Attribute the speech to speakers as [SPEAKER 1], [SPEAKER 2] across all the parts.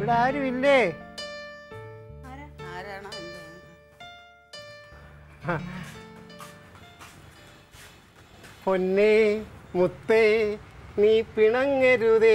[SPEAKER 1] ഇവിടെ ആരും ഇല്ലേ
[SPEAKER 2] ആരാണോ എന്തോ?
[SPEAKER 1] പൊന്നേ മുത്തേ നീ പിണങ്ങരുതേ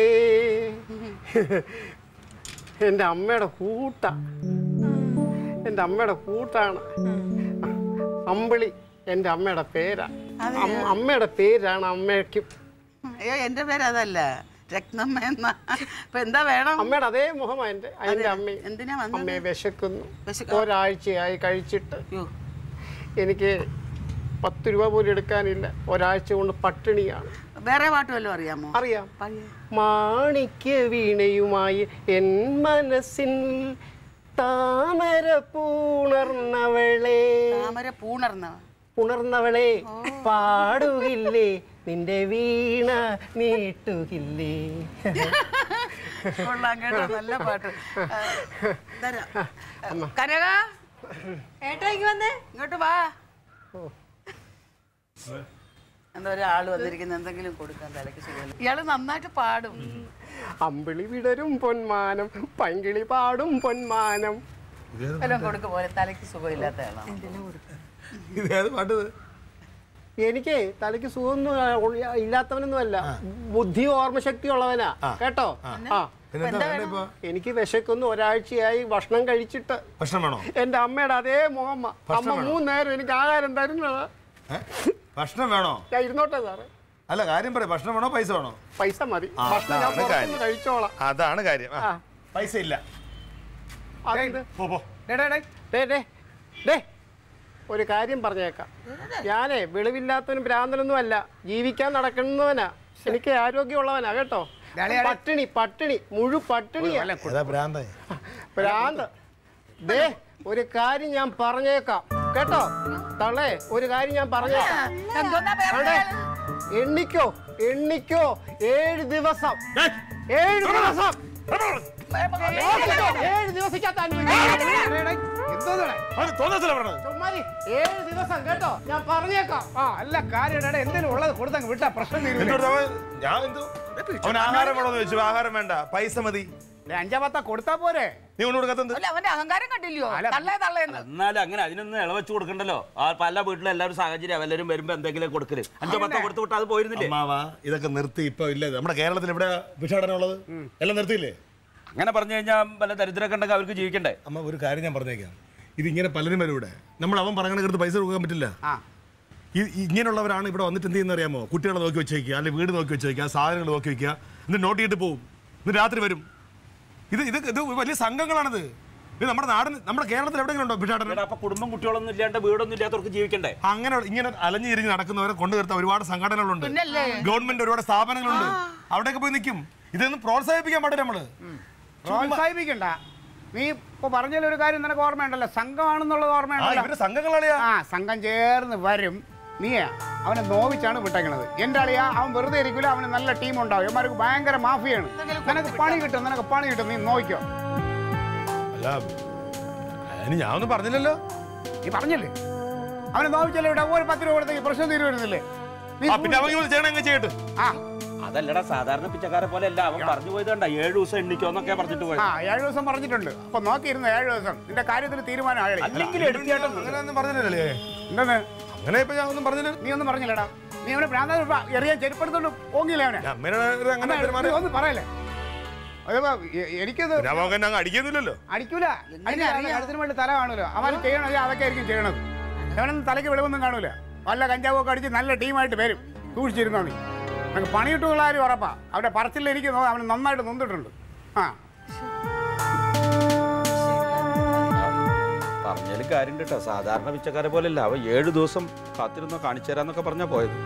[SPEAKER 1] എൻ്റെ അമ്മയുടെ കൂട്ട എൻ്റെ അമ്മയുടെ കൂട്ടാണ് അമ്പിളി എൻ്റെ അമ്മയുടെ പേരാ അമ്മ- അമ്മയുടെ പേരാണ് അമ്മയ്ക്കും
[SPEAKER 2] അയ്യോ എന്റെ പേര് അതല്ല രത്നമ്മ എന്ന ഇപ്പൊ എന്താ വേണം
[SPEAKER 1] അമ്മയുടെ അതേ മുഖമാണ് എൻ്റെ എൻ്റെ അമ്മയും
[SPEAKER 2] എന്തിനാ വന്നത്
[SPEAKER 1] അമ്മയെ വിശക്കുന്നു
[SPEAKER 2] വിശക്ക-
[SPEAKER 1] ഒരാഴ്ചയായി കഴിച്ചിട്ട്
[SPEAKER 2] അയ്യോ
[SPEAKER 1] എനിക്ക് പത്ത് രൂപ പോലും എടുക്കാനില്ല ഒരാഴ്ച കൊണ്ട് പട്ടിണിയാണ്
[SPEAKER 2] വേറെ പാട്ട് വല്ലതും അറിയാമോ
[SPEAKER 1] അറിയാം
[SPEAKER 2] പറയൂ.
[SPEAKER 1] മാണിക്യ വീണയുമായി എൻ മനസ്സിൽ താമര പൂണർന്നവളെ
[SPEAKER 2] താമര പൂണർന്ന
[SPEAKER 1] ഉണർന്നവളെ പാടുകില്ലേ നിന്റെ വീണ നീട്ടുകില്ലേ
[SPEAKER 2] കൊള്ളാം കേട്ടോ നല്ല പാട്ട് ആ, തരാം. കനക
[SPEAKER 3] ഏട്ടാ ഇങ്ങ് വന്നേ
[SPEAKER 2] ഇങ്ങോട്ട് വാ എന്താ ഒരാൾ വന്നിരിക്കുന്ന എന്തെങ്കിലും കൊടുക്കാൻ തലക്ക് സുഖമില്ല ഇയാള് നന്നായിട്ട് പാടും
[SPEAKER 1] അമ്പിളി വിടരും പൊന്മാനം പങ്കിളി പാടും പൊന്മാനം
[SPEAKER 2] എല്ലാം കൊടുക്ക പോലെ തലക്ക് സുഖമില്ലാത്ത ആളാണ്
[SPEAKER 4] ഇതേത് പാട്ട് ഇത്?
[SPEAKER 1] എനിക്ക് തലയ്ക്ക് സുഖമൊന്നും ഉള്ള- ഇല്ലാത്തവനൊന്നും അല്ല ബുദ്ധി ഓർമ്മശക്തി ഉള്ളവനാ കേട്ടോ ആ
[SPEAKER 4] പിന്നെന്താ വേണ്ടേ ഇപ്പൊ
[SPEAKER 1] എനിക്ക് വിശക്കുന്നു ഒരാഴ്ചയായി ഭക്ഷണം കഴിച്ചിട്ട്
[SPEAKER 4] ഭക്ഷണം വേണോ
[SPEAKER 1] എന്റെ അമ്മയുടെ അതേ മുഖമ്മ അമ്മ മൂന്ന് നേരം എനിക്ക് ആഹാരം തരുന്നതാ
[SPEAKER 4] ഏ? ഭക്ഷണം വേണോ
[SPEAKER 1] ഞാൻ ഇരുന്നോട്ടെ സാറേ
[SPEAKER 4] അല്ല കാര്യം പറയും ഭക്ഷണം വേണോ പൈസ വേണോ
[SPEAKER 1] പൈസ മതി
[SPEAKER 4] ആ,
[SPEAKER 1] ഭക്ഷണം ഞാൻ
[SPEAKER 4] അതാണ്
[SPEAKER 1] പുറത്തുനിന്ന്
[SPEAKER 4] കാര്യം.
[SPEAKER 1] കഴിച്ചോളാം
[SPEAKER 4] അതാണ് കാര്യം ആ.
[SPEAKER 1] ആ.
[SPEAKER 4] പൈസ ഇല്ല
[SPEAKER 1] അതെന്ത്
[SPEAKER 4] പോ പോ
[SPEAKER 1] ഡേ, ഡേ, ഡേ, ഡേ, ഡേ, ഡേ, ഒരു കാര്യം പറഞ്ഞേക്കാം ഞാനേ വെളിവില്ലാത്തവനും ഭ്രാന്തനൊന്നും അല്ല ജീവിക്കാൻ നടക്കുന്നവനാ എനിക്ക് ആരോഗ്യമുള്ളവനാ കേട്ടോ പട്ടിണി പട്ടിണി മുഴു പട്ടിണിയാ
[SPEAKER 4] ഏതാ ഭ്രാന്തായി
[SPEAKER 1] ഭ്രാന്ത് ദേ ഒരു കാര്യം ഞാൻ പറഞ്ഞേക്കാം കേട്ടോ തള്ളേ ഒരു കാര്യം ഞാൻ പറഞ്ഞേക്കാം
[SPEAKER 2] എന്തോന്നാ
[SPEAKER 1] തള്ളേ, എണ്ണിക്കോ എണ്ണിക്കോ ഏഴ് ദിവസം ഏഴ് ദിവസം ഏഴ് ദിവസിക്കകത്ത്
[SPEAKER 4] തോന്നത്തില്ല പറഞ്ഞത്
[SPEAKER 1] ചുമ്മാരി ഏഴ് ദിവസം കേട്ടോ ഞാൻ പറഞ്ഞേക്കാം
[SPEAKER 5] ആ അല്ല കാര്യം എന്തെങ്കിലും ഉള്ളത് കൊടുത്തങ്ങ് വിട്ടാ പ്രശ്നം തീരുമില്ല
[SPEAKER 4] എന്നോട് അവൻ ഞാൻ എന്തോ അവൻ ആഹാരം വേണോന്ന് ചോദിച്ചു ആഹാരം വേണ്ട പൈസ മതി
[SPEAKER 5] അഞ്ചാ പത്താ കൊടുത്താ പോരെ
[SPEAKER 4] നീ കൊണ്ട് കൊടുക്കാത്തത്
[SPEAKER 2] അല്ല അവന്റെ അഹങ്കാരം കണ്ടില്ലയോ തള്ളേ തള്ളേന്ന്
[SPEAKER 6] എന്നാലും അങ്ങനെ അതിനൊന്നും ഇളവച്ച് കൊടുക്കണ്ടല്ലോ ആ പല വീട്ടിലും എല്ലാവരും സാഹചര്യം എല്ലാവരും വരുമ്പോ എന്തെങ്കിലും കൊടുക്കല് അഞ്ചോ പത്തോ കൊടുത്തു വിട്ടാൽ അത് പോയിരുന്നില്ലേ
[SPEAKER 4] അമ്മാവാ ഇതൊക്കെ നിർത്തി ഇപ്പൊ ഇല്ല നമ്മുടെ കേരളത്തിൽ ഇവിടെ ഭിക്ഷാടനം ഉള്ളത് എല്ലാം നിർത്തിയില്ലേ
[SPEAKER 6] അങ്ങനെ പറഞ്ഞു കഴിഞ്ഞാൽ പല ദരിദ്രമൊക്കെ ഉണ്ടെങ്കിൽ അവർക്ക് ജീവിക്കണ്ടേ
[SPEAKER 4] അമ്മ ഒരു കാര്യം ഞാൻ പറഞ്ഞേക്കാം ഇതിങ്ങനെ പലരും വരും ഇവിടെ നമ്മൾ അവൻ പറയണ കരുത്ത് പൈസ കൊടുക്കാൻ പറ്റില്ല
[SPEAKER 5] ആ
[SPEAKER 4] ഈ- ഇങ്ങനെയുള്ളവരാണ് ഇവിടെ വന്നിട്ട് എന്ത് ചെയ്യുന്ന അറിയാമോ കുട്ടികളെ നോക്കി വെച്ചേക്കുക അല്ലെങ്കിൽ വീട് നോക്കി വെച്ചേക്കുക സാധനങ്ങൾ നോക്കി വെക്കുക എന്നിട്ട് നോട്ട് ചെയ്തിട്ട് പോകും എന്നിട്ട് രാത്രി വരും ഇത് ഇത് ഇത് വലിയ സംഘങ്ങളാണിത് ഇത് നമ്മുടെ നാടിന് നമ്മുടെ കേരളത്തിൽ എവിടെയെങ്കിലും ഉണ്ടോ ഭിക്ഷാടനം
[SPEAKER 6] ഇവിടെ അപ്പൊ കുടുംബം കുട്ടികളൊന്നും ഇല്ലാണ്ട് വീടൊന്നും ഇല്ലാത്തവർക്ക് ജീവിക്കണ്ടേ
[SPEAKER 4] അങ്ങനെ ഇങ്ങനെ അലഞ്ഞു തിരിഞ്ഞ് നടക്കുന്നവരെ കൊണ്ടു നിർത്താൻ ഒരുപാട് സംഘടനകളുണ്ട്
[SPEAKER 2] പിന്നല്ലേ?
[SPEAKER 4] ഗവൺമെന്റ് ഒരുപാട് സ്ഥാപനങ്ങളുണ്ട് അവിടെയൊക്കെ പോയി നിൽക്കും ഇതൊന്നും പ്രോത്സാഹിപ്പിക്കാൻ പാടില്ല നമ്മള്
[SPEAKER 5] പ്രോത്സാഹിപ്പിക്കണ്ട നീ ഇപ്പൊ പറഞ്ഞതിൽ ഒരു കാര്യം നിനക്ക് ഓർമ്മയുണ്ടല്ലോ സംഘമാണെന്നുള്ളത്
[SPEAKER 4] ആ
[SPEAKER 5] ഓർമ്മയുണ്ടല്ലോ
[SPEAKER 4] ഇവര് സംഘങ്ങളാളിയാ
[SPEAKER 5] ആ സംഘം ചേർന്ന് വരും നീയാ അവനെ നോവിച്ചാണ് വിട്ടേക്കണത് എന്റെ അളിയാ അവൻ വെറുതെ ഇരിക്കില്ല അവന് നല്ല ടീം ഉണ്ടാവും ഇവന്മാർക്ക് ഭയങ്കര മാഫിയാണ് നിനക്ക് പണി കിട്ടും നിനക്ക് പണി കിട്ടും നീ നോക്കിക്കോ
[SPEAKER 4] അല്ല അതിന് ഞാൻ ഒന്നും പറഞ്ഞില്ലല്ലോ
[SPEAKER 5] നീ പറഞ്ഞില്ലേ അവനെ നോവിച്ചല്ലേ ഇവിടെ ഒരു പത്ത് രൂപ കൊടുത്തേക്ക് പ്രശ്നം തീരുവരുന്നില്ലേ നീ
[SPEAKER 4] ആ പിന്നെ അവൻ ചെയ്യണം എങ്ങനെ ചെയ്യട്ടെ
[SPEAKER 5] ആ
[SPEAKER 6] അതല്ലടാ സാധാരണ പിച്ചക്കാരെ പോലെ അല്ല അവൻ പറഞ്ഞു പോയത് കണ്ട ഏഴു ദിവസം എണ്ണിക്കോന്നൊക്കെ പറഞ്ഞിട്ട് പോയത്
[SPEAKER 5] ആ ഏഴ് ദിവസം പറഞ്ഞിട്ടുണ്ട് അപ്പൊ നോക്കിയിരുന്നു ഏഴ് ദിവസം നിന്റെ കാര്യത്തിൽ തീരുമാനം ആയി
[SPEAKER 6] അല്ലെങ്കിൽ എടുത്തിയാട്ടോ
[SPEAKER 4] അങ്ങനെ ഒന്നും പറഞ്ഞില്ലല്ലേ
[SPEAKER 5] എന്തെന്ന്
[SPEAKER 4] അങ്ങനെ ഇപ്പൊ ഞാൻ ഒന്നും പറഞ്ഞില്ല
[SPEAKER 5] നീ ഒന്നും പറഞ്ഞില്ലടാ നീ അവനെ ഭ്രാന്ത എറിയാൻ ചെരുപ്പെടുത്തോണ്ട് പോങ്ങിയില്ല അവനെ
[SPEAKER 4] അമ്മേനെ അങ്ങനെ
[SPEAKER 5] അമ്മ,
[SPEAKER 4] പെരുമാറി
[SPEAKER 5] നീ ഒന്ന് പറയല്ലേ അതിപ്പോ എ- എനിക്കത്
[SPEAKER 4] പിന്നെ അവൻ അങ്ങ് അടിക്കുന്നില്ലല്ലോ
[SPEAKER 5] അടിക്കൂല അതിന് കഴുത്തിന് വേണ്ടി തല കാണൂല അവൻ ചെയ്യണത് അതൊക്കെ ആയിരിക്കും ചെയ്യണത് അവനൊന്നും തലയ്ക്ക് വെളിവൊന്നും കാണൂല വല്ല കഞ്ചാവൊക്കെ അടിച്ച് നല്ല ടീമായിട്ട് വരും സൂക്ഷിച്ചിരുന്നോ നീ നമുക്ക് പണി കിട്ടുള്ള കാര്യം ഉറപ്പാ അവന്റെ പറച്ചിൽ എനിക്ക് നോ- അവന് നന്നായിട്ട് നൊന്നിട്ടുണ്ട് ആ
[SPEAKER 6] പറഞ്ഞാലും കാര്യം കേട്ടോ സാധാരണ പിച്ചക്കാരെ പോലെ അല്ല അവൻ ഏഴു ദിവസം കാത്തിരുന്നോ കാണിച്ചു തരാന്നൊക്കെ പറഞ്ഞാ പോയത്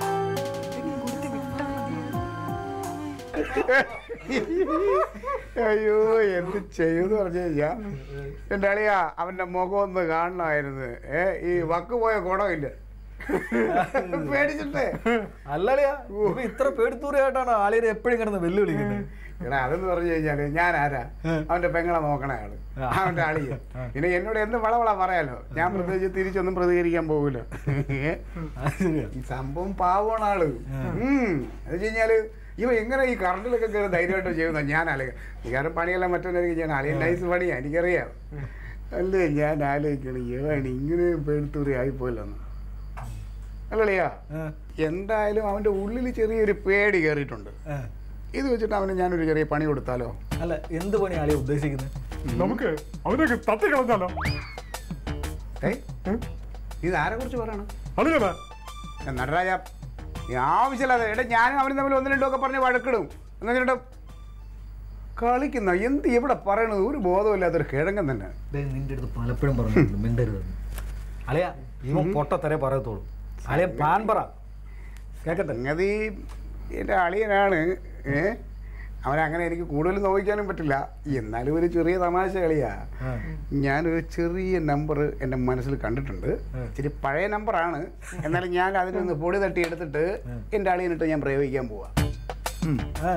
[SPEAKER 5] അയ്യോ എന്ത് ചെയ്യുമെന്ന് പറഞ്ഞു കഴിഞ്ഞാ എൻ്റെ അളിയാ അവന്റെ മുഖം ഒന്ന് കാണണമായിരുന്നു ഏ ഈ വക്ക് പോയ ഗുണമില്ല പേടിച്ചിട്ടേ
[SPEAKER 7] അല്ലളിയാ ഇപ്പൊ ഇത്ര പേടിത്തൂറിയായിട്ടാണ് ആളിനെ എപ്പോഴും കിടന്ന് വെല്ലുവിളിക്കുന്നത്
[SPEAKER 5] എടാ അതെന്ന് പറഞ്ഞു കഴിഞ്ഞാല് ഞാൻ ആരാ അവന്റെ പെങ്ങളെ നോക്കണ ആള് അവന്റെ അളിയ പിന്നെ എന്നോട് എന്ത് വളവള പറയാലോ ഞാൻ പ്രത്യേകിച്ച് തിരിച്ചൊന്നും പ്രതികരിക്കാൻ പോകില്ല
[SPEAKER 7] അത് ശരിയാ
[SPEAKER 5] ഈ സംഭവം പാവമാണ് ആള് ഉം. എന്ന് വെച്ച് കഴിഞ്ഞാല് ഇവ എങ്ങനെ ഈ കറണ്ടിലൊക്കെ കയറി ധൈര്യമായിട്ട് ചെയ്യുന്ന ഞാൻ ആലോചിക്കാം മിക്കവാറും പണിയെല്ലാം മറ്റൊന്നായിരിക്കും ഞാൻ അളിയൻ നൈസ് പണിയാ എനിക്കറിയാം അല്ലേ ഞാൻ ആലോചിക്കണം ഇവൻ ഇങ്ങനെ പേടുത്തൂറി ആയിപ്പോയില്ലെന്ന് അല്ലളിയാ എന്തായാലും അവൻ്റെ ഉള്ളിൽ ചെറിയൊരു പേടി കയറിയിട്ടുണ്ട് ഇത് വെച്ചിട്ട് അവന് ഞാനൊരു ചെറിയ പണി കൊടുത്താലോ
[SPEAKER 7] അല്ല എന്ത് പണി ആളിയെ ഉദ്ദേശിക്കുന്നത്
[SPEAKER 4] നമുക്ക് അവനൊക്കെ തത്തി കളഞ്ഞാലോ
[SPEAKER 5] ഏയ് ഇത് ആരെ കുറിച്ച് പറയണം
[SPEAKER 4] അളിയനാ
[SPEAKER 5] നടരാജ നീ ആവശ്യമില്ലാതെ എടാ ഞാനും അവനും തമ്മിൽ ഒന്ന് രണ്ടും ഒക്കെ പറഞ്ഞ് വഴക്കിടും എന്നിട്ട് കളിക്കുന്ന എന്ത് എവിടെ പറയണത് ഒരു ബോധമില്ലാത്തൊരു കിഴങ്ങൻ തന്നെ
[SPEAKER 7] ദേ, നിന്റെ അടുത്ത് പലപ്പോഴും പറഞ്ഞിട്ടുണ്ട് മിണ്ടരുതെന്ന് അളിയ ഇവൻ പൊട്ടത്തരേ പറയത്തുള്ളൂ അളിയ പ്ലാൻ പറ കേക്കട്ടെ
[SPEAKER 5] സംഗതി എൻ്റെ അളിയനാണ് ഏ അവനങ്ങനെ എനിക്ക് കൂടുതൽ നോക്കിക്കാനും പറ്റില്ല എന്നാലും ഒരു ചെറിയ തമാശ കളിയാ ഞാനൊരു ചെറിയ നമ്പർ എൻ്റെ മനസ്സിൽ കണ്ടിട്ടുണ്ട് ഇച്ചിരി പഴയ നമ്പറാണ് എന്നാലും ഞാൻ അതിനൊന്ന് പൊടി തട്ടി എടുത്തിട്ട് എൻ്റെ അളിയനിട്ട് ഞാൻ പ്രയോഗിക്കാൻ പോവാ
[SPEAKER 7] ആ.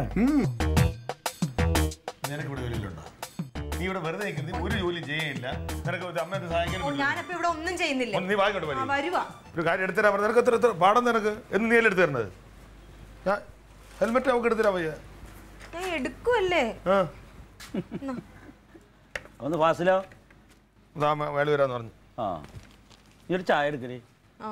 [SPEAKER 4] നിനക്ക് ഇവിടെ ജോലിയിലുണ്ടോ നീ ഇവിടെ വെറുതെ നിൽക്കുന്ന ഒരു ജോലി ചെയ്യില്ല നിനക്ക് ഒരു അമ്മയെ സഹായിക്കാൻ
[SPEAKER 3] ഓ, ഞാനിപ്പോ ഇവിടെ ഒന്നും ചെയ്യുന്നില്ല
[SPEAKER 4] ഒന്ന് നീ വാങ്ങിക്കോട്ട്
[SPEAKER 3] ആ,
[SPEAKER 4] വരി
[SPEAKER 3] വരുവാ
[SPEAKER 4] ഒരു കാര്യം എടുത്തരാ പറഞ്ഞു നിനക്ക് എത്ര എത്ര പാടം നിനക്ക് എന്ന് നീ അല്ലേ എടുത്തു തരുന്നത് ഞാൻ ഹെൽമെറ്റ് നമുക്ക് എടുത്തരാ പയ്യ
[SPEAKER 3] ഞാൻ എടുക്കുവല്ലേ
[SPEAKER 4] ആ
[SPEAKER 6] ഒന്ന് ഫാസിലോ
[SPEAKER 4] ഇതാ വേല വരാന്ന് പറഞ്ഞു
[SPEAKER 6] ആ നീ ഒരു ചായ എടുക്കണേ
[SPEAKER 3] ആ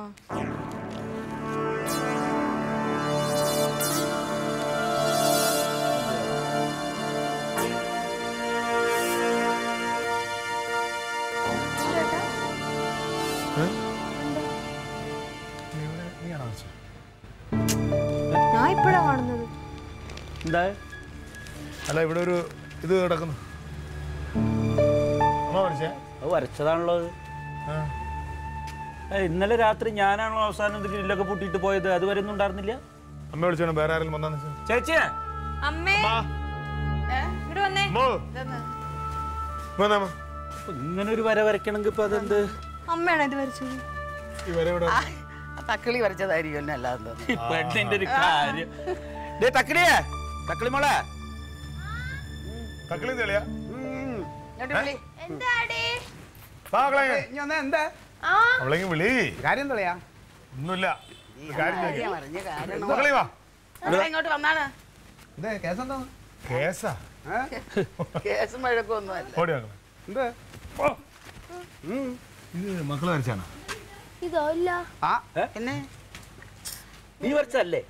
[SPEAKER 3] ഞാൻ ഇപ്പഴാ കാണുന്നത്
[SPEAKER 6] എന്താ
[SPEAKER 4] അല്ല ഇവിടെ ഒരു ഇത് കിടക്കുന്നു അമ്മ മരിച്ചേ
[SPEAKER 6] അത് വരച്ചതാണല്ലോ അത് ഏയ്, ഇന്നലെ രാത്രി ഞാനാണല്ലോ അവസാനം ഇത് ഗ്രില്ലൊക്കെ പൂട്ടിയിട്ട് പോയത് അത് വരുന്നും ഉണ്ടായിരുന്നില്ല
[SPEAKER 4] അമ്മ വിളിച്ചോ വേറെ ആരെങ്കിലും വന്നാന്ന് വെച്ചാൽ
[SPEAKER 6] ചേച്ചിയെ
[SPEAKER 3] അമ്മേ ഇവിടെ വന്നേ
[SPEAKER 4] അമ്മോ വന്നാ അമ്മ.
[SPEAKER 6] അപ്പൊ ഇങ്ങനെ ഒരു വര വരയ്ക്കണമെങ്കിൽ ഇപ്പൊ അതെന്ത്
[SPEAKER 3] അമ്മയാണോ ഇത് വരച്ചത്
[SPEAKER 4] ഈ വരെ ഇവിടെ
[SPEAKER 2] തക്കിളി വരച്ചതായിരിക്കും എന്നെ അല്ലാതെ തോന്നുന്നു.
[SPEAKER 6] ഈ പെണ്ണിന്റെ ഒരു കാര്യം ദേ തക്കിളിയേ തക്കിളി മോളെ
[SPEAKER 4] തക്കളി തെളിയാ
[SPEAKER 2] ഇങ്ങോട്ട് വിളി.
[SPEAKER 5] ഇനി വന്നാ എന്താ
[SPEAKER 4] അവളെങ്കിൽ വിളി
[SPEAKER 5] കാര്യം എന്താ
[SPEAKER 4] ഒന്നുമില്ല ഒരു കാര്യം ചോദിക്കാം.
[SPEAKER 2] കാര്യം പറഞ്ഞ കാര്യം
[SPEAKER 4] തക്കളി വാ
[SPEAKER 2] ഇവിടെ ഇങ്ങോട്ട് വന്നാണ്
[SPEAKER 5] ഇതേ കേസെന്താ
[SPEAKER 4] കേസാ
[SPEAKER 2] കേസും വഴക്കൊന്നും അല്ല
[SPEAKER 4] ഓടി മക്കളെ
[SPEAKER 5] എന്താ
[SPEAKER 4] ഇത് മക്കള് വരച്ചാണ്
[SPEAKER 2] ആ പിന്നെ
[SPEAKER 6] നീ വരച്ചല്ലേ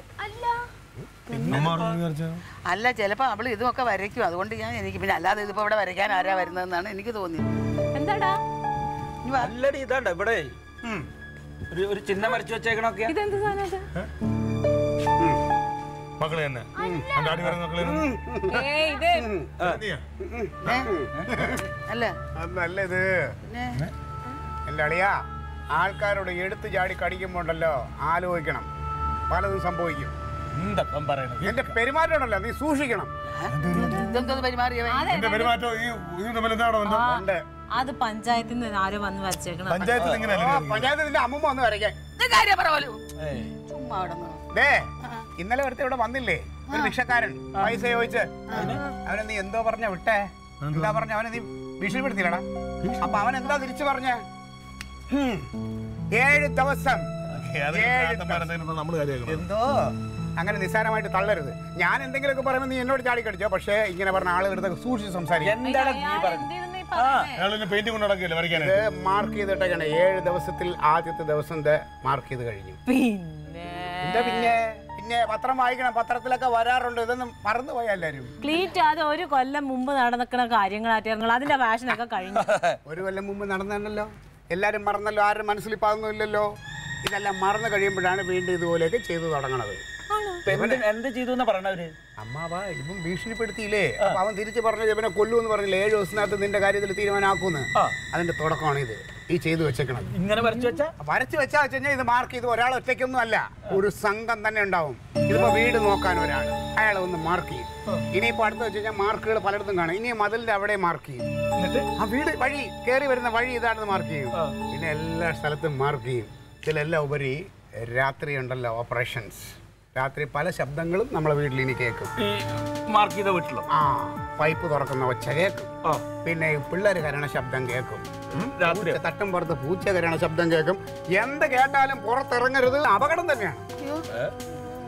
[SPEAKER 4] അമ്മ പറഞ്ഞു വരച്ചാ
[SPEAKER 2] അല്ല ചിലപ്പോ അവള് ഇതുമൊക്കെ വരയ്ക്കും അതുകൊണ്ട് ഞാൻ എനിക്ക് പിന്നെ അല്ലാതെ ഇതിപ്പോ ഇവിടെ വരയ്ക്കാൻ ആരാ വരുന്നതെന്നാണ് എനിക്ക് തോന്നിയത്
[SPEAKER 3] എന്താടാ
[SPEAKER 6] അല്ലടി ഇതാണ്ട ഇവിടെ ഒരു ഒരു ചിഹ്നം വരച്ചു വെച്ചേക്കണൊക്കെ
[SPEAKER 3] ഇതെന്ത് സാധനം ഇത്?
[SPEAKER 4] മക്കളെ തന്നെ എന്റെ അടി വരുന്ന മക്കളെ
[SPEAKER 3] ഏയ് ഇത്
[SPEAKER 2] അല്ല
[SPEAKER 5] അതല്ല ഇത്
[SPEAKER 2] പിന്നെ
[SPEAKER 5] അല്ല അളിയാ ആൾക്കാരോട് എടുത്ത് ചാടി കടിക്കുമ്പോണ്ടല്ലോ ആലോചിക്കണം പലതും സംഭവിക്കും
[SPEAKER 6] എന്തപ്പം പറയണത്
[SPEAKER 5] എന്റെ പെരുമാറ്റമുണ്ടല്ലോ നീ സൂക്ഷിക്കണം
[SPEAKER 2] ഇതെന്തോ പെരുമാറിയവൻ
[SPEAKER 4] എന്റെ പെരുമാറ്റം ഈ ഇത് തമ്മിൽ എന്താണ് ബന്ധം
[SPEAKER 5] ഉണ്ട്
[SPEAKER 3] അത് പഞ്ചായത്തിൽ നിന്ന് ആരോ വന്ന് വരച്ചേക്കണം
[SPEAKER 4] പഞ്ചായത്തിൽ
[SPEAKER 5] ആ,
[SPEAKER 4] എങ്ങനെയല്ലേ
[SPEAKER 5] പഞ്ചായത്തിൽ നിന്റെ അമ്മൂമ്മ വന്ന് വരയ്ക്കാൻ
[SPEAKER 2] ഇത് കാര്യം പറ പോലും ചുമ്മാ അവിടെ നിന്ന്
[SPEAKER 5] ദേ ഇന്നലെ ഒരുത്ത ഇവിടെ വന്നില്ലേ ഒരു ഭിക്ഷക്കാരൻ പൈസ ചോദിച്ച് അവനെ നീ എന്തോ പറഞ്ഞ വിട്ടേ എന്താ പറഞ്ഞ അവനെ നീ ഭീഷണിപ്പെടുത്തില്ലടാ അപ്പൊ അവൻ എന്താ തിരിച്ചു പറഞ്ഞ ഏഴ് ദിവസം ഏഴ് ദിവസം.
[SPEAKER 4] നമ്മൾ കാര്യമാക്കണം
[SPEAKER 5] എന്തോ അങ്ങനെ നിസ്സാരമായിട്ട് തള്ളരുത് ഞാൻ എന്തെങ്കിലുമൊക്കെ പറയുമ്പോൾ നീ എന്നോട് ചാടിക്കടിച്ചോ പക്ഷേ ഇങ്ങനെ പറഞ്ഞ ആളുകളുടെ സൂക്ഷിച്ച് സംസാരിക്കും
[SPEAKER 6] എന്താണ് നീ പറഞ്ഞത്
[SPEAKER 4] അയാൾ പെയിന്റിംഗ് കൊണ്ട് നടക്കില്ല
[SPEAKER 5] ഇത്
[SPEAKER 4] വരയ്ക്കാനായിട്ട്
[SPEAKER 5] മാർക്ക് ചെയ്തിട്ടേക്കാണ് ഏഴ് ദിവസത്തിൽ ആദ്യത്തെ ദിവസം മാർക്ക് ചെയ്ത് കഴിഞ്ഞു
[SPEAKER 3] പിന്നെ
[SPEAKER 5] എന്താ പിന്നെ പിന്നെ പത്രം വായിക്കണം പത്രത്തിലൊക്കെ വരാറുണ്ട് ഇതൊന്നും മറന്നു പോയാ എല്ലാരും
[SPEAKER 3] ക്ലീറ്റ് അത് ഒരു കൊല്ലം മുമ്പ് നടന്നിക്കണ കാര്യങ്ങളായിട്ട് ഞങ്ങൾ അതിന്റെ ഫാഷനൊക്കെ കഴിഞ്ഞു
[SPEAKER 5] ഒരു കൊല്ലം മുമ്പ് നടന്നല്ലോ എല്ലാരും മറന്നല്ലോ ആരും മനസ്സിൽ ഇപ്പൊ അതൊന്നും ഇല്ലല്ലോ ഇതെല്ലാം മറന്നു കഴിയുമ്പോഴാണ് വീണ്ടും ഇതുപോലെയൊക്കെ ചെയ്തു തുടങ്ങണത്
[SPEAKER 6] ഇപ്പൊ എന്ത് എന്ത് ചെയ്തു എന്നാ പറയണവര്
[SPEAKER 5] അമ്മാവാ ഇപ്പം ഭീഷണിപ്പെടുത്തിയില്ലേ അപ്പൊ അവൻ തിരിച്ചു പറഞ്ഞത് ഇവനെ കൊല്ലുമെന്ന് പറഞ്ഞില്ലേ ഏഴ് ദിവസത്തിനകത്ത് നിന്റെ കാര്യത്തിൽ തീരുമാനമാക്കൂന്ന് അതിന്റെ തുടക്കമാണ് ഇത് ഈ ചെയ്തു വെച്ചേക്കണത്
[SPEAKER 6] ഇങ്ങനെ വരച്ചു വെച്ചാ
[SPEAKER 5] വരച്ച് വെച്ചാ വെച്ച് കഴിഞ്ഞാൽ ഇത് മാർക്ക് ചെയ്ത് ഒരാൾ ഒറ്റയ്ക്കൊന്നും അല്ല ഒരു സംഘം തന്നെ ഉണ്ടാവും ഇതിപ്പോ വീട് നോക്കാൻ ഒരാൾ അയാൾ ഒന്ന് മാർക്ക് ചെയ്യും ഇനിയിപ്പോ അടുത്ത് വെച്ച് കഴിഞ്ഞാൽ മാർക്കുകൾ പലയിടത്തും കാണും ഇനി മതിലിന്റെ അവിടെ മാർക്ക് ചെയ്യും
[SPEAKER 6] എന്നിട്ട്
[SPEAKER 5] ആ വീട് വഴി കയറി വരുന്ന വഴി ഇതാണെന്ന് മാർക്ക് ചെയ്യും പിന്നെ എല്ലാ സ്ഥലത്തും മാർക്ക് ചെയ്യും ഇതിലെല്ലാം ഉപരി രാത്രി ഉണ്ടല്ലോ ഓപ്പറേഷൻസ് രാത്രി പല ശബ്ദങ്ങളും നമ്മളെ വീട്ടിൽ ഇനി കേൾക്കും
[SPEAKER 6] ഈ മാർക്ക് ചെയ്ത വീട്ടിലോ
[SPEAKER 5] ആ പൈപ്പ് തുറക്കുന്ന ഒച്ച കേൾക്കും
[SPEAKER 6] ആ.
[SPEAKER 5] പിന്നെ പിള്ളേർ കരണ ശബ്ദം കേൾക്കും
[SPEAKER 6] രാത്രി
[SPEAKER 5] പൂച്ച തട്ടും പുറത്ത് പൂച്ച കരണ ശബ്ദം കേൾക്കും എന്ത് കേട്ടാലും പുറത്തിറങ്ങരുത് അപകടം തന്നെയാണ്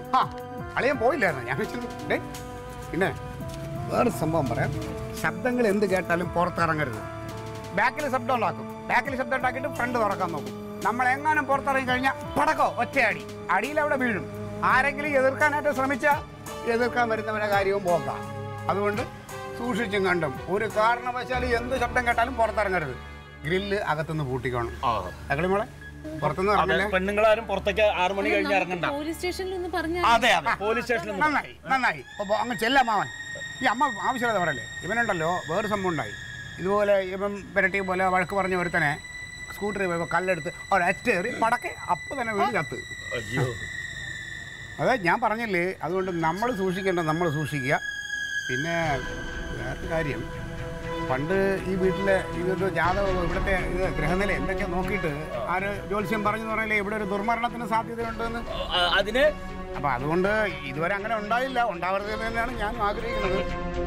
[SPEAKER 5] ആ അളിയൻ പോയില്ലായിരുന്നു ഞാൻ വെച്ചു ഡേ പിന്നെ വേറെ സംഭവം പറയാം ശബ്ദങ്ങൾ എന്ത് കേട്ടാലും പുറത്തിറങ്ങരുത് ബാക്കിൽ ശബ്ദം ഉണ്ടാക്കും ബാക്കിൽ ശബ്ദം ഉണ്ടാക്കിയിട്ട് ഫ്രണ്ട് തുറക്കാൻ നോക്കും നമ്മൾ എങ്ങാനും പുറത്തിറങ്ങി കഴിഞ്ഞാൽ പടക്കോ ഒറ്റയടി അടിയിൽ അവിടെ വീഴും ആരെങ്കിലും എതിർക്കാനായിട്ട് ശ്രമിച്ചാൽ എതിർക്കാൻ വരുന്നവരുടെ കാര്യവും പോക്കാം അതുകൊണ്ട് സൂക്ഷിച്ചും കണ്ടും ഒരു കാരണവശാലും എന്ത് ശബ്ദം കേട്ടാലും പുറത്തിറങ്ങരുത് ഗ്രില്ല് അകത്തുനിന്ന് പൂട്ടിക്കോണം തകളി മോളെ പുറത്തുനിന്ന് ഇറങ്ങില്ലേ
[SPEAKER 6] പെണ്ണുങ്ങളാരും പുറത്തേക്ക് ആറു മണി കഴിഞ്ഞ് ഇറങ്ങണ്ട
[SPEAKER 3] പോലീസ് സ്റ്റേഷനിൽ ഒന്ന് പറഞ്ഞ
[SPEAKER 6] അതെ അതെ പോലീസ് സ്റ്റേഷനിൽ നിന്ന്
[SPEAKER 5] നന്നായി നന്നായി അപ്പോൾ അങ്ങ് ചെല്ലാം മാവൻ ഈ അമ്മ ആവശ്യമില്ലാതെ പറയല്ലേ ഇവനുണ്ടല്ലോ വേറെ സംഭവം ഉണ്ടായി ഇതുപോലെ ഇവൻ പെരട്ടി പോലെ വഴക്ക് പറഞ്ഞ ഒരുത്തനെ സ്കൂട്ടറിൽ പോയപ്പോൾ കല്ലെടുത്ത് ഒരറ്റേറി പടക്കെ അപ്പം തന്നെ വീട് ചത്ത്
[SPEAKER 6] അയ്യോ
[SPEAKER 5] അതെ ഞാൻ പറഞ്ഞില്ലേ അതുകൊണ്ട് നമ്മൾ സൂക്ഷിക്കേണ്ടത് നമ്മൾ സൂക്ഷിക്കുക പിന്നെ വേറൊരു കാര്യം പണ്ട് ഈ വീട്ടിലെ ഇതൊരു ജാതകം ഇവിടുത്തെ ഇത് ഗ്രഹനില എന്തൊക്കെ നോക്കിയിട്ട് ആര് ജ്യോത്സ്യം പറഞ്ഞു പറഞ്ഞില്ലേ ഇവിടെ ഒരു ദുർമരണത്തിന് സാധ്യതയുണ്ടെന്ന്
[SPEAKER 6] ആ, അതിന്
[SPEAKER 5] അപ്പൊ അതുകൊണ്ട് ഇതുവരെ അങ്ങനെ ഉണ്ടായില്ല ഉണ്ടാവരുത് എന്ന് തന്നെയാണ് ഞാനും ആഗ്രഹിക്കുന്നത്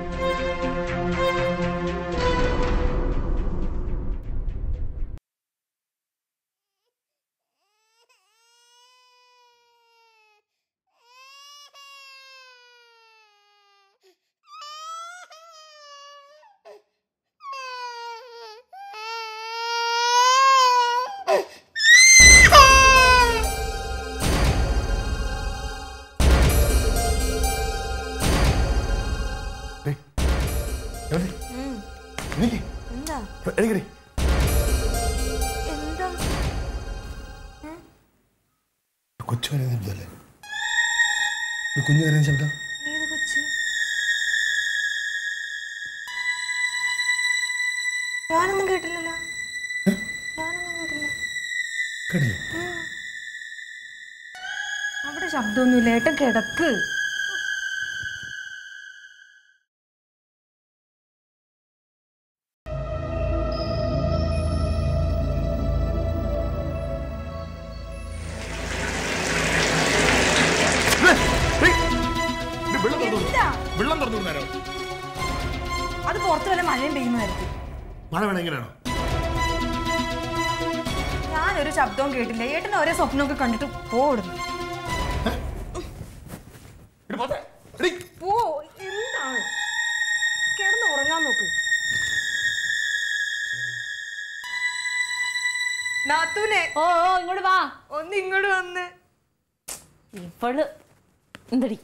[SPEAKER 8] എന്താ
[SPEAKER 4] എനിക്കടി
[SPEAKER 8] എന്താ
[SPEAKER 4] കൊച്ചു കരയുന്ന ശബ്ദമല്ലേ ഒരു കുഞ്ഞു കരയുന്ന ശബ്ദം
[SPEAKER 8] ഏത് കൊച്ച് ഞാനൊന്നും കേട്ടില്ലല്ലോ ഞാനൊന്നും കേട്ടില്ല
[SPEAKER 4] കേട്ടില്ലേ
[SPEAKER 8] അവിടെ ശബ്ദമൊന്നുമില്ല ഏട്ടൻ കിടക്ക്
[SPEAKER 4] ഇത് വെള്ളം തുറന്നു
[SPEAKER 8] എന്താ?
[SPEAKER 4] വെള്ളം തുറന്നു വിടുന്നാരോ
[SPEAKER 8] അത് പുറത്ത് വല്ല മഴയും പെയ്യുന്നതായിരിക്കും
[SPEAKER 4] മഴ വേണം എങ്ങനെയാണോ
[SPEAKER 8] ഞാനൊരു ശബ്ദവും കേട്ടില്ല ഏട്ടൻ ഓരോ സ്വപ്നമൊക്കെ കണ്ടിട്ട് പോടുന്നു പോ എന്താണ് കിടന്ന് ഉറങ്ങാൻ നോക്ക് നാത്തൂനെ
[SPEAKER 3] ഓ ഓ ഇങ്ങോട്ട് വാ
[SPEAKER 8] ഒന്ന് ഇങ്ങോട്ട് വന്ന്
[SPEAKER 3] ഇപ്പോഴ് എന്തടി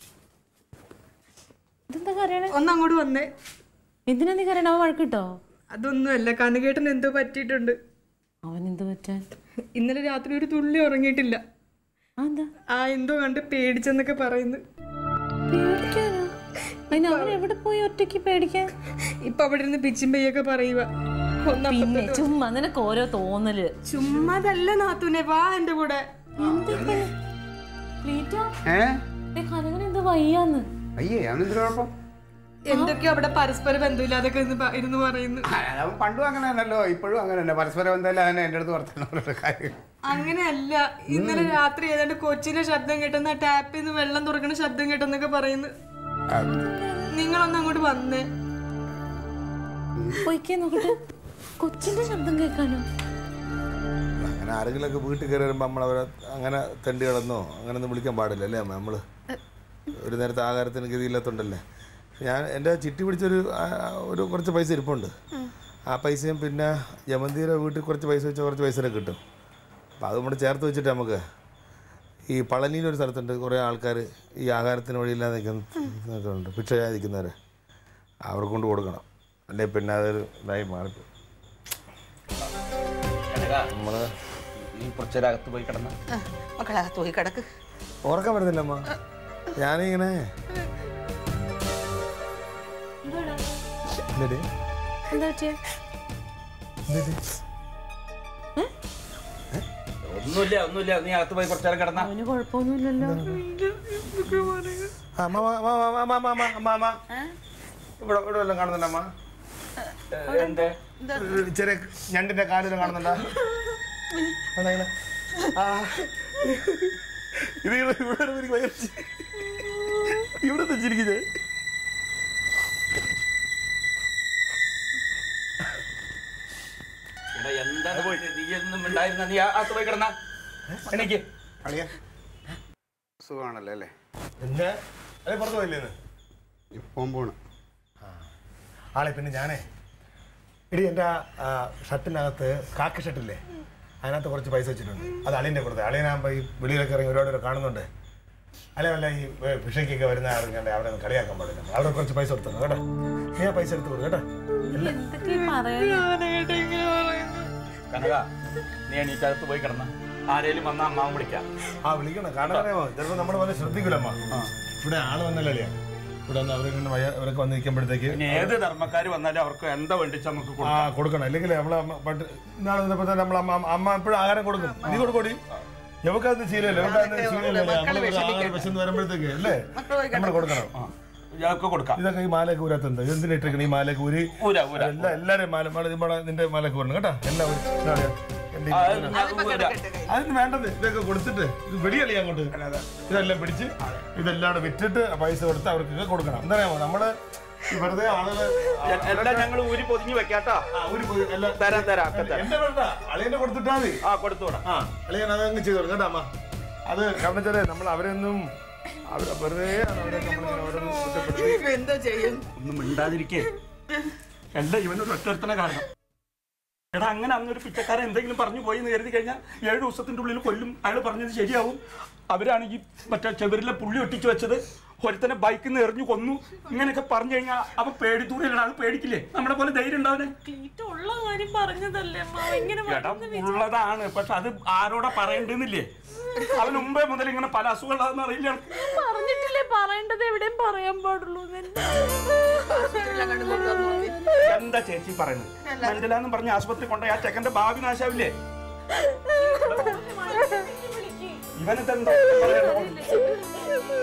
[SPEAKER 3] ഇതെന്താ കരയണേ
[SPEAKER 8] ഒന്ന് അങ്ങോട്ട് വന്നേ
[SPEAKER 3] എന്തിനാ നീ കരയണ അവൻ വഴക്കിട്ടോ
[SPEAKER 8] അതൊന്നുമല്ല കനുകേട്ടൻ എന്തോ പറ്റിയിട്ടുണ്ട്
[SPEAKER 3] അവൻ എന്ത് പറ്റാൻ
[SPEAKER 8] ഇന്നലെ രാത്രി ഒരു തുള്ളി ഉറങ്ങിയിട്ടില്ല
[SPEAKER 3] ആ എന്താ
[SPEAKER 8] ആ എന്തോ കണ്ട് പേടിച്ചെന്നൊക്കെ പറയുന്നു
[SPEAKER 3] പേടിക്കാനോ അതിന് അവൻ എവിടെ പോയി ഒറ്റയ്ക്ക് പേടിക്കാൻ
[SPEAKER 8] ഇപ്പൊ അവിടെ ഇരുന്ന് പിച്ചും പെയ്യൊക്കെ പറയുക ഒന്ന്
[SPEAKER 3] പിന്നെ ചുമ്മാ നിനക്ക് ഓരോ തോന്നല്
[SPEAKER 8] ചുമ്മാതല്ല നാത്തൂനെ വാ എന്റെ കൂടെ
[SPEAKER 3] പ്ലീറ്റാ
[SPEAKER 5] ഏ
[SPEAKER 3] കനകൻ എന്താ വയ്യാന്ന്
[SPEAKER 5] അയ്യേ അതെന്തൊരു കുഴപ്പം
[SPEAKER 8] എന്തൊക്കെയോ അവിടെ പരസ്പര ബന്ധമില്ലാതൊക്കെ ഇരുന്ന് പ- ഇരുന്ന് പറയുന്നു
[SPEAKER 5] ആ, അവൻ പണ്ടും അങ്ങനെ തന്നെയല്ലോ ഇപ്പോഴും അങ്ങനെ തന്നെ പരസ്പരം എന്തായാലും അതിനെ എൻ്റെ അടുത്ത് വർത്തമാനമുള്ള കാര്യം
[SPEAKER 8] അങ്ങനെയല്ല ഇന്നലെ രാത്രി ഏതാണ്ട് കൊച്ചിന്റെ ശബ്ദം കേട്ടെന്ന ടാപ്പിൽ നിന്ന് വെള്ളം തുറക്കുന്ന ശബ്ദം കേട്ടെന്നൊക്കെ പറയുന്നു നിങ്ങളൊന്ന് അങ്ങോട്ട് വന്നേ
[SPEAKER 3] പൊയ്ക്കേ നോക്കട്ടെ കൊച്ചിന്റെ ശബ്ദം കേൾക്കാനോ
[SPEAKER 4] അങ്ങനെ ആരെങ്കിലുമൊക്കെ വീട്ടിൽ കയറി വരുമ്പോൾ നമ്മളവരെ അങ്ങനെ തെണ്ടി കിടന്നോ അങ്ങനെ ഒന്നും വിളിക്കാൻ പാടില്ല അല്ലേ അമ്മ നമ്മൾ ഒരു നേരത്തെ ആഹാരത്തിന് ഗതിയില്ലാത്തോണ്ടല്ലേ ഞാൻ എൻ്റെ ചിട്ടി പിടിച്ചൊരു ആ, ഒരു കുറച്ച് പൈസ ഇരിപ്പുണ്ട് ആ പൈസയും പിന്നെ യമന്തിയുടെ വീട്ടിൽ കുറച്ച് പൈസ വെച്ചാൽ കുറച്ച് പൈസ കിട്ടും അപ്പോൾ അത് നമ്മൾ ചേർത്ത് വെച്ചിട്ട് നമുക്ക് ഈ പളനിയിലൊരു സ്ഥലത്തുണ്ട് കുറേ ആൾക്കാർ ഈ ആഹാരത്തിന് വഴിയില്ലാതെ നിൽക്കുന്നുണ്ട് ഭിക്ഷ നിൽക്കുന്നവർ അവർക്ക് കൊണ്ട് കൊടുക്കണം അല്ലെ പിന്നെ അതൊരു ഇതായി മാറിപ്പോകും നമ്മൾ
[SPEAKER 6] ഈ കുറച്ചൊരകത്ത് പോയി കിടന്ന
[SPEAKER 2] മക്കളകത്ത് പോയി കിടക്ക്
[SPEAKER 4] ഉറക്കം വരുന്നില്ല അമ്മ ഞാനിങ്ങനെ എന്തെടി?
[SPEAKER 3] എന്താ പറ്റിയ
[SPEAKER 4] എന്തെടി?
[SPEAKER 6] ഒന്നുമില്ല ഒന്നുമില്ല നീ അകത്ത് പോയി കുറച്ചേരം കിടന്ന
[SPEAKER 3] അവന് കുഴപ്പമൊന്നുമില്ലല്ലോ
[SPEAKER 4] ആ, അമ്മ, അമ്മ, അമ്മ, അമ്മ, അമ്മ, അമ്മ, അമ്മ, അമ്മ. ഇവിടെ ഇവിടെ വല്ലതും കാണുന്നുണ്ടോ അമ്മ
[SPEAKER 6] എന്തേ
[SPEAKER 4] ഒരു ചെറിയ ഞണ്ടിന്റെ കാലിൽ കാണുന്നുണ്ടോ ആണോ ഇങ്ങനെ? ആ. ഇത് ഇവിടെ ഇവിടെ ഒരു എനിക്ക് ഭയങ്കര ചി- ഇവിടെ വെച്ചിരിക്കുന്നത്
[SPEAKER 6] എടാ എന്താ നീ ഒന്നും ഉണ്ടായിരുന്ന നീ അകത്ത് പോയി കിടന്ന എനിക്ക്
[SPEAKER 5] അളിയ സുഖമാണല്ലോ അല്ലേ
[SPEAKER 4] പിന്നെ അതെ പുറത്ത് പോയില്ലേന്ന്
[SPEAKER 5] ഇപ്പം പോണ്
[SPEAKER 4] ആളെ പിന്നെ ഞാനേ ഇടി എൻ്റെ ആ ഷർട്ടിനകത്ത് കാക്കി ഷർട്ടില്ലേ അതിനകത്ത് കുറച്ച് പൈസ വെച്ചിട്ടുണ്ട് അത് അളിയൻ്റെ കൊടുത്തത് അളിയനാകുമ്പോൾ ഈ വെളിയിലൊക്കെ ഇറങ്ങി ഒരുപാട് പേര് കാണുന്നുണ്ട് അല്ലെ വല്ല ഈ ഫിഷയ്ക്കൊക്കെ വരുന്ന ആൾക്കാണ്ട് അവിടെ ഒന്ന് കളിയാക്കാൻ പാടില്ല അവിടെ കുറച്ച് പൈസ കൊടുത്തു കേട്ടോ നീ ആ പൈസ എടുത്ത് കൊടുക്കും കേട്ടോ എല്ലാം
[SPEAKER 3] എന്തൊക്കെ പറയുന്നത്
[SPEAKER 6] കനക നീ എണീറ്റകത്ത് പോയി കിടന്ന ആരേലും വന്ന അമ്മാവും വിളിക്കാം
[SPEAKER 4] ആ വിളിക്കണം കാരണം അറിയാമോ ചിലപ്പോൾ നമ്മൾ പോലെ ശ്രദ്ധിക്കില്ലമ്മ ഇവിടെ ആള് വന്നല്ലേ ഇവിടെ വന്ന് അവരിങ്ങനെ വയ അവരൊക്കെ വന്ന് നിൽക്കുമ്പോഴത്തേക്ക്
[SPEAKER 6] ഇനി ഏത് ധർമ്മക്കാർ വന്നാലും അവർക്ക് എന്താ വേണ്ടിച്ച നമുക്ക്
[SPEAKER 4] ആ
[SPEAKER 6] കൊടുക്കാം
[SPEAKER 4] കൊടുക്കണം അല്ലെങ്കിൽ നമ്മളെ അമ്മ പണ്ട് ഇന്നാളെ വന്നപ്പോൾ തന്നെ നമ്മളെ അമ്മ അമ്മ എപ്പോഴും ആഹാരം കൊടുക്കും നീ കൊടുക്കോടി എവക്കതൊന്നും ശീലമല്ല എവക്കതൊന്നും ശീലമല്ല
[SPEAKER 2] മക്കള്
[SPEAKER 4] നമ്മൾ ആഹാരം വിശന്ന് വരുമ്പോഴത്തേക്ക് അല്ലേ നമ്മൾ കൊടുക്കണം
[SPEAKER 6] ഇതൊക്കെ കൊടുക്കാം
[SPEAKER 4] ഇതൊക്കെ ഈ മാലയൊക്കെ ഊരാത്തത് എന്തിനാ ഇട്ടിരിക്കണം ഈ മാലയൊക്കെ ഊരി
[SPEAKER 6] ഊരാ ഊരാ
[SPEAKER 4] എല്ലാ എല്ലാവരും മാല മാല ഇവിടെ നിന്റെ മാലയൊക്കെ ഊരണം കേട്ടോ എല്ലാം ഊരി. ഇതാ അറിയാം. എന്റെ ഈ-
[SPEAKER 6] ആ, അത് ഞാൻ ഊരാ.
[SPEAKER 4] അതിന് വേണ്ടത് ഇതൊക്കെ കൊടുത്തിട്ട് ഇത് വെടിയല്ലേ അങ്ങോട്ട് ഇതെല്ലാം പിടിച്ച് ഇതെല്ലാം കൂടെ വിറ്റിട്ട് പൈസ കൊടുത്ത് അവർക്കൊക്കെ കൊടുക്കണം എന്താ പറയാമോ നമ്മള് ഈ വെറുതെ ആളുകള്
[SPEAKER 6] എ- എല്ലാം ഞങ്ങൾ ഊരി പൊതിഞ്ഞ് വെക്കാട്ടോ
[SPEAKER 4] ആ, ഊരി പോയി എല്ലാം
[SPEAKER 6] തരാം തരാം ഒക്കെ തരാം
[SPEAKER 4] എന്റെ വേണ്ട അളിയന്റെ കൊടുത്തിട്ടാ മതി
[SPEAKER 6] ആ കൊടുത്തുവിടാം
[SPEAKER 4] ആ അളിയൻ അതങ്ങ് ചെയ്തു കൊടുക്കും കേട്ടോ അമ്മ അത് കാരണം വെച്ചാല് നമ്മൾ അവരൊന്നും അവര് വെറുതെ ആണ് അവരൊക്കെ നമ്മളിങ്ങനെ ഓരോന്ന് കുറ്റപ്പെടുത്തി
[SPEAKER 2] ഇപ്പൊ എന്തോ ചെയ്യും
[SPEAKER 6] ഒന്നും മിണ്ടാതിരിക്കേ എല്ലാം ഇവനൊരു ഒറ്റൊരുത്തനെ കാരണം എടാ അങ്ങനെ അന്നൊരു പിച്ചക്കാരൻ എന്തെങ്കിലും പറഞ്ഞു പോയി എന്ന് കരുതി കഴിഞ്ഞാൽ ഏഴ് ദിവസത്തിന്റെ ഉള്ളിൽ കൊല്ലും അയാൾ പറഞ്ഞത് ശരിയാവും അവരാണെങ്കിൽ മറ്റേ ചെവരിലെ പുള്ളി ഒട്ടിച്ചു വെച്ചത് ഒരുത്തനെ ബൈക്കിൽ നിന്ന് എറിഞ്ഞു കൊന്നു ഇങ്ങനെയൊക്കെ പറഞ്ഞു കഴിഞ്ഞാൽ അവൻ പേടിത്തൂരില്ല അത് പേടിക്കില്ലേ നമ്മളെ പോലെ ധൈര്യം ഉണ്ടാവനെ
[SPEAKER 3] ക്ലീറ്റ് ഉള്ള കാര്യം പറഞ്ഞതല്ലേ അമ്മ എങ്ങനെ
[SPEAKER 6] എടാ ഉള്ളതാണ് പക്ഷെ അത് ആരോടാ പറയണ്ടെന്നില്ലേ അവൻ മുമ്പേ മുതൽ ഇങ്ങനെ പല അസുഖങ്ങളാണെന്ന് അറിയില്ല അനക്ക്.
[SPEAKER 3] പറഞ്ഞിട്ടില്ലേ പറയേണ്ടത് എവിടെയും പറയാൻ പാടുള്ളൂ
[SPEAKER 6] എന്താ ചേച്ചി പറയുന്നത് മെന്റലാന്നും പറഞ്ഞ് ആശുപത്രി കൊണ്ടുപോയി ആ ചെക്കന്റെ ഭാവി നാശാവില്ലേ ഇവനെന്താ പറയണ്ടത്?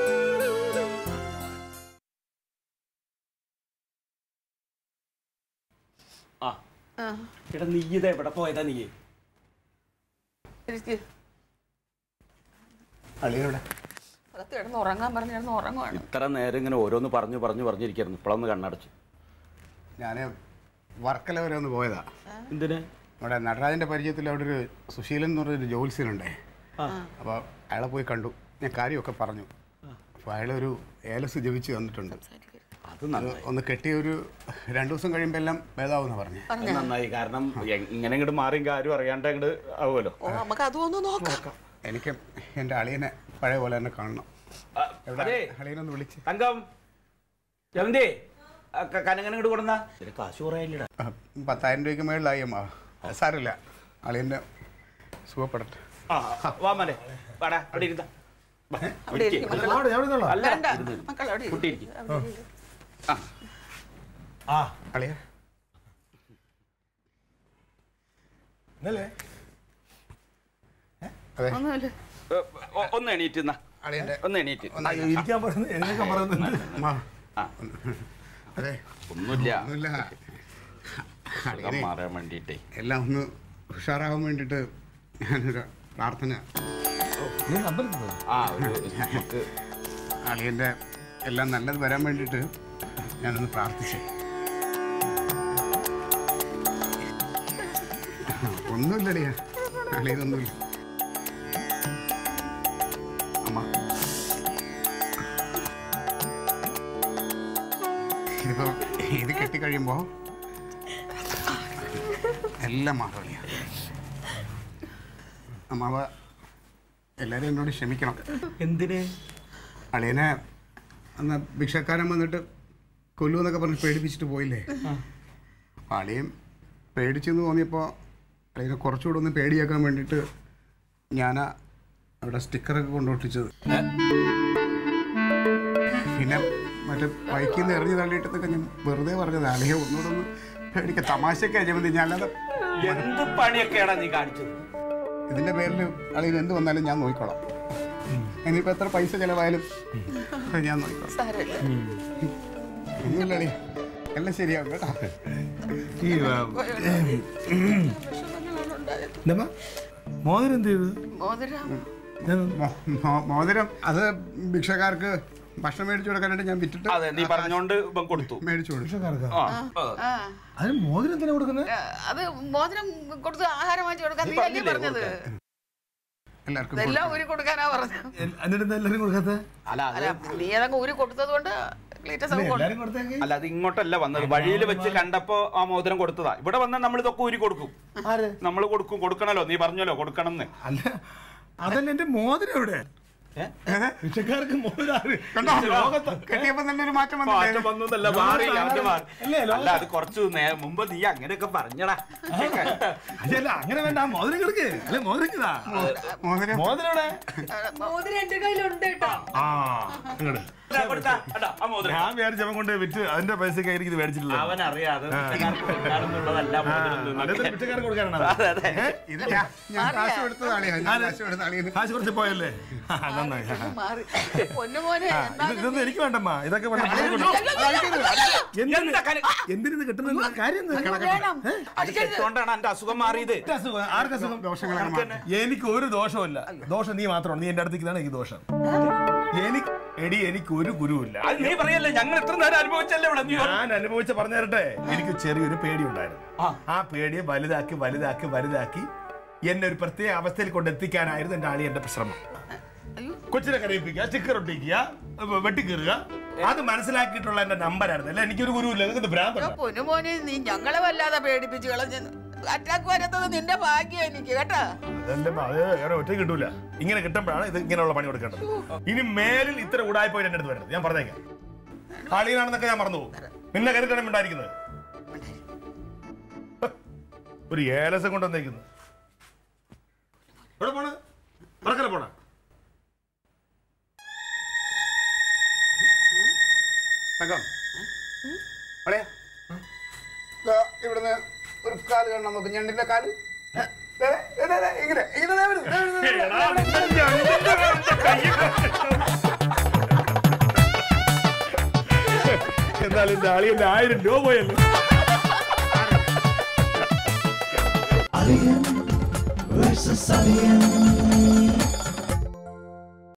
[SPEAKER 6] ആ എടാ നീ ഇത് എവിടെ പോയതാ നീ
[SPEAKER 2] ഇരിക്ക്.
[SPEAKER 5] അളിയുടെ
[SPEAKER 2] അകത്ത് കിടന്ന് ഉറങ്ങാൻ പറഞ്ഞ് കിടന്ന് ഉറങ്ങുവാണ്
[SPEAKER 6] ഇത്ര നേരം ഇങ്ങനെ ഓരോന്ന് പറഞ്ഞു പറഞ്ഞു പറഞ്ഞിരിക്കുന്നു ഇപ്പോഴൊന്ന് കണ്ണടച്ചു
[SPEAKER 5] ഞാൻ വർക്കല വരെ ഒന്ന് പോയതാ
[SPEAKER 6] എന്തിന്
[SPEAKER 5] നമ്മുടെ നടരാജൻ്റെ പരിചയത്തിൽ അവിടെ ഒരു സുശീലൻ എന്ന് പറഞ്ഞൊരു ജോത്സ്യനുണ്ടേ അപ്പോൾ അയാളെ പോയി കണ്ടു ഞാൻ കാര്യമൊക്കെ പറഞ്ഞു അപ്പോൾ അയാളൊരു ഏലസ് ജപിച്ച് തന്നിട്ടുണ്ട്
[SPEAKER 6] അത് നന്നായി
[SPEAKER 5] ഒന്ന് കെട്ടിയ ഒരു രണ്ടു ദിവസം കഴിയുമ്പോൾ എല്ലാം ഭേദാവെന്ന് പറഞ്ഞു
[SPEAKER 6] അത് നന്നായി കാരണം എ- ഇങ്ങനെ ഇങ്ങോട്ട് മാറിയും കാര്യം അറിയാണ്ട് അങ്ങോട്ട് ആവുമല്ലോ
[SPEAKER 2] ഓ നമുക്ക് അതും ഒന്ന് നോക്കാം
[SPEAKER 5] എനിക്ക് എൻ്റെ അളിയനെ പഴയ പോലെ തന്നെ കാണണം
[SPEAKER 6] ആ,
[SPEAKER 5] എവിടെ
[SPEAKER 6] അതേ
[SPEAKER 5] അളിയനൊന്ന് വിളിച്ച്
[SPEAKER 6] തങ്കം ജവന്തി കനങ്ങനെ ഇങ്ങോട്ട് കൊടുന്ന കാശ് കുറയില്ലടാ
[SPEAKER 5] ആ, പത്തായിരം രൂപയ്ക്ക് മേളിലായി അമ്മ അത് സാരമില്ല അളിയൻ്റെ സുഖപ്പെടട്ടെ
[SPEAKER 6] ആ വാ മനെ വാടാ അവിടെ ഇരുന്ന
[SPEAKER 2] അവിടെ ഇരിക്കും മക്കൾ.
[SPEAKER 4] അവിടെ എവിടെ നിന്നോ
[SPEAKER 6] അല്ല
[SPEAKER 2] വേണ്ട
[SPEAKER 6] ഇരുന്ന്.
[SPEAKER 2] മക്കൾ അവിടെ
[SPEAKER 6] കുട്ടി
[SPEAKER 2] ഇരിക്കും.
[SPEAKER 6] ഇരിക്കും ആ
[SPEAKER 4] ആ
[SPEAKER 5] അളിയ
[SPEAKER 4] ഇന്നല്ലേ
[SPEAKER 5] അതെ
[SPEAKER 2] ഒന്നുമില്ല
[SPEAKER 6] ഏ, ഒ- ഒന്ന് എണീറ്റ് നിന്നാ.
[SPEAKER 5] അളിയൻ്റെ
[SPEAKER 6] ഒന്ന് എണീറ്റ്
[SPEAKER 4] ആ, ഇരിക്കാൻ പറയുന്നത് എഴുന്നേക്കാൻ പറയുന്നത്
[SPEAKER 5] അമ്മ
[SPEAKER 6] ആ
[SPEAKER 5] അതെ
[SPEAKER 6] ഒന്നുമില്ല
[SPEAKER 5] ഒന്നുമില്ല
[SPEAKER 6] സുഖം
[SPEAKER 5] അളിയനെ
[SPEAKER 6] മാറാൻ വേണ്ടിയിട്ടേ
[SPEAKER 5] എല്ലാം ഒന്ന് ഉഷാറാകാൻ വേണ്ടിയിട്ട് ഞാനൊരു പ്രാർത്ഥന
[SPEAKER 4] നീ അമ്പലത്തിൽ പോയി
[SPEAKER 6] ആ ഒരു നമുക്ക്
[SPEAKER 5] അളിയൻ്റെ എല്ലാം നല്ലത് വരാൻ വേണ്ടിയിട്ട് ഞാനൊന്ന് പ്രാർത്ഥിച്ചേ ഒന്നുമില്ല അളിയ അളിയതൊന്നുമില്ല അമ്മ ഇതിപ്പോൾ ഇത് കെട്ടിക്കഴിയുമ്പോൾ എല്ലാം മാറും അളിയ അമ്മാവ എല്ലാവരും എന്നോട് ക്ഷമിക്കണം
[SPEAKER 6] എന്തിന്
[SPEAKER 5] അളിയനെ അന്ന് ഭിക്ഷക്കാരൻ വന്നിട്ട് കൊല്ലുമെന്നൊക്കെ പറഞ്ഞ് പേടിപ്പിച്ചിട്ട് പോയില്ലേ അപ്പം അളിയൻ പേടിച്ചെന്ന് തോന്നിയപ്പോൾ അളിയനെ കുറച്ചുകൂടെ ഒന്ന് പേടിയാക്കാൻ വേണ്ടിയിട്ട് ഞാൻ അവിടെ സ്റ്റിക്കറൊക്കെ കൊണ്ടൊട്ടിച്ചത് പിന്നെ മറ്റേ ബൈക്കിൽ നിന്ന് എറിഞ്ഞ് തള്ളിയിട്ടതൊക്കെ ഞാൻ വെറുതെ പറഞ്ഞത് അളിയെ ഒന്നുകൂടെ ഒന്ന് പേടിക്കുക തമാശയൊക്കെ ജമന്തി ഞാൻ അല്ലാതെ
[SPEAKER 6] എന്ത് പണിയൊക്കെയാടാ നീ കാണിച്ചത്
[SPEAKER 5] ഇതിൻ്റെ പേരിൽ അളിയൻ എന്ത് വന്നാലും ഞാൻ നോക്കിക്കോളാം ഇനിയിപ്പോൾ എത്ര പൈസ ചിലവായാലും അത് ഞാൻ നോക്കിക്കോളാം
[SPEAKER 2] സാരമില്ല
[SPEAKER 5] ഒന്നുമില്ല അളിയ എല്ലാം ശരിയാവും കേട്ടോ
[SPEAKER 4] ഈ എന്താ മോതിരം എന്ത് ചെയ്തു
[SPEAKER 2] മോതിരം
[SPEAKER 5] മോ- മോ- മോതിരം അത് ഭിക്ഷക്കാർക്ക് ഭക്ഷണം മേടിച്ചു കൊടുക്കാനായിട്ട് ഞാൻ വിറ്റിട്ട്
[SPEAKER 6] അതെ നീ പറഞ്ഞോണ്ട് ഇവൻ കൊടുത്തു
[SPEAKER 5] മേടിച്ചു കൊടുത്തു
[SPEAKER 4] ഭിക്ഷക്കാർക്കാ?
[SPEAKER 6] ആ
[SPEAKER 2] ആ
[SPEAKER 4] അതിന് മോതിരം എന്തിനാ കൊടുക്കുന്നത്
[SPEAKER 2] ആ, അത് മോതിരം കൊടുത്ത് ആഹാരം വാങ്ങിച്ചു കൊടുക്കാൻ നീ അല്ലേ പറഞ്ഞത്
[SPEAKER 5] എല്ലാവർക്കും
[SPEAKER 2] ഇതെല്ലാം ഊരി കൊടുക്കാനാ പറഞ്ഞത്
[SPEAKER 4] എന്നിട്ട് എന്താ എല്ലാവരും കൊടുക്കാത്ത
[SPEAKER 6] അല്ല അത്
[SPEAKER 2] അല്ല നീ അതങ്ങ് ഊരി കൊടുത്തത് കൊണ്ട് ക്ലീറ്റസ് അങ്ങ് കൊടുത്തു
[SPEAKER 4] എല്ലാവരും കൊടുത്തേക്ക്
[SPEAKER 6] അല്ല അത് ഇങ്ങോട്ടല്ല വന്നത് വഴിയിൽ വെച്ച് കണ്ടപ്പോ ആ മോതിരം കൊടുത്തതാ ഇവിടെ വന്നാൽ നമ്മൾ ഇതൊക്കെ ഊരി കൊടുക്കും നമ്മൾ കൊടുക്കും കൊടുക്കണല്ലോ നീ പറഞ്ഞല്ലോ കൊടുക്കണം എന്ന്
[SPEAKER 4] അല്ല അതല്ല എന്റെ മോതിരം എവിടെ പിച്ചക്കാർക്ക് മോതിരം
[SPEAKER 5] കണ്ടോ കെട്ടിയപ്പോ തന്നെ ഒരു മാറ്റം
[SPEAKER 6] മാറ്റം
[SPEAKER 5] വന്നില്ലേ
[SPEAKER 6] വന്നതല്ല മാറി അത് മാറി
[SPEAKER 4] അല്ലേ, ലോകം-
[SPEAKER 6] അല്ല അത് കുറച്ച് നേ- മുമ്പ് നീ അങ്ങനെയൊക്കെ പറഞ്ഞടാ
[SPEAKER 4] അല്ല അങ്ങനെ വേണ്ട ആ മോതിരം കിടക്ക് അല്ലെ മോതിരം ഇതാ
[SPEAKER 5] മോതിരം
[SPEAKER 4] മോതിരം എവിടെ
[SPEAKER 8] മോതിരം എന്റെ കയ്യിലുണ്ട് കേട്ടോ
[SPEAKER 4] ആ ഇങ്ങട്.
[SPEAKER 6] ഇതാ, കൊടുത്താ. അതാ, ആ മോതിരം.
[SPEAKER 4] ഞാൻ വിചാരിച്ചവൻ കൊണ്ട് വിറ്റ് അതിന്റെ പൈസക്ക് ആയിരിക്കും ഇത് മേടിച്ചിട്ടില്ല
[SPEAKER 6] അവൻ അറിയാതെ പിച്ചക്കാർക്ക് കൊടുക്കാനെന്നുള്ളതല്ല മോതിരം എന്നൊക്കെ.
[SPEAKER 4] പിച്ചക്കാർക്ക് കൊടുക്കാനാണ്
[SPEAKER 6] അതെ അതെ
[SPEAKER 5] ഇത് ഞാൻ ഞാൻ കാശ് കൊടുത്തത് അളിയാ ഞാൻ കാശ് കൊടുത്ത അളിയത്
[SPEAKER 4] കാശ് കുറച്ച് പോയല്ലേ ആ, നന്നായി
[SPEAKER 2] മാറി പൊന്നു മോനെ
[SPEAKER 4] ആ,
[SPEAKER 2] എന്താ
[SPEAKER 4] ഇത് ഇതൊന്നും എനിക്ക് വേണ്ടമ്മ ഇതൊക്കെ വേണ്ട
[SPEAKER 6] എന്താ കാര്യം?
[SPEAKER 4] എന്തിനു കിട്ടുന്ന കാര്യം എന്ത്?
[SPEAKER 2] വേണം
[SPEAKER 6] അത് കെട്ടോണ്ടാണ് എന്റെ അസുഖം മാറിയത്
[SPEAKER 4] ആർക്ക് അസുഖം? ആർക്ക് അസുഖം?
[SPEAKER 5] ദോഷങ്ങളൊക്കെ മാറ്റി.
[SPEAKER 4] എനിക്ക് ഒരു ദോഷമില്ല ദോഷം നീ മാത്രമാണ് നീ എന്റെ അടുത്തേക്ക് എനിക്ക് ദോഷം എനിക്ക് എടി എനിക്ക് ഒരു ഗുരുവില്ല
[SPEAKER 6] അത് നീ പറയല്ലേ ഞങ്ങൾ എത്ര നേരം അനുഭവിച്ചല്ലേ ഇവിടെ നീ
[SPEAKER 4] ഞാൻ അനുഭവിച്ച പറഞ്ഞു തരട്ടെ എനിക്ക് ചെറിയൊരു പേടി ഉണ്ടായിരുന്നു
[SPEAKER 6] ആ.
[SPEAKER 4] ആ പേടിയെ വലുതാക്കി വലുതാക്കി വലുതാക്കി എന്നെ ഒരു പ്രത്യേക അവസ്ഥയിൽ കൊണ്ടെത്തിക്കാനായിരുന്നു എന്റെ ആളി എന്റെ ശ്രമം കൊച്ചിനെ കരയിപ്പിക്കുക സ്റ്റിക്കർ ഒട്ടിക്കുക വെ- വെട്ടിക്കീറുക അത് മനസ്സിലാക്കിയിട്ടുള്ള എന്റെ നമ്പറായിരുന്നു അല്ല എനിക്കൊരു ഗുരുവില്ല നിങ്ങൾക്ക് ഭ്രാന്തല്ല
[SPEAKER 2] പൊന്നു മോനെ നീ ഞങ്ങളെ വല്ലാതെ പേടിപ്പിച്ച് കളഞ്ഞു അറ്റാക്ക് വരത്തത് നിന്റെ ഭാഗ്യം എനിക്ക് കേട്ടാ
[SPEAKER 4] അതെന്റെ മ- അത് വേറെ ഒറ്റ കിട്ടൂല ഇങ്ങനെ കിട്ടുമ്പോഴാണ് ഇത് ഇങ്ങനെയുള്ള പണി കൊടുക്കേണ്ടത് ഇനി മേലിൽ ഇത്ര ഉടായ്പോയി എന്റെ അടുത്ത് വരരുത് ഞാൻ പറഞ്ഞേക്കാം കളിയാണെന്നൊക്കെ ഞാൻ മറന്നു പോകും നിന്നെ കരുത്താണ് ഉണ്ടായിരിക്കുന്നത് ഒരു ഏലസം കൊണ്ട് വന്നേക്കുന്നു എവിടെ പോണ പറക്കല പോണ
[SPEAKER 5] തങ്കം അളിയാ ദാ ഇവിടുന്ന് ഒരു കാല് കാണണം നോക്ക് ഞണ്ടിന്റെ കാല് ദേ, ദേ, ദേ, ദേ, ഇങ്ങനെ ഇങ്ങനെ ദേ വരുന്നു, ദേ വരുന്നു, ദേ വരുന്നു, ദേ വരുന്നു.
[SPEAKER 4] എന്നാലും എന്റെ ആളിയന്റെ ആയിരം രൂപ പോയല്ലോ
[SPEAKER 9] versus alien.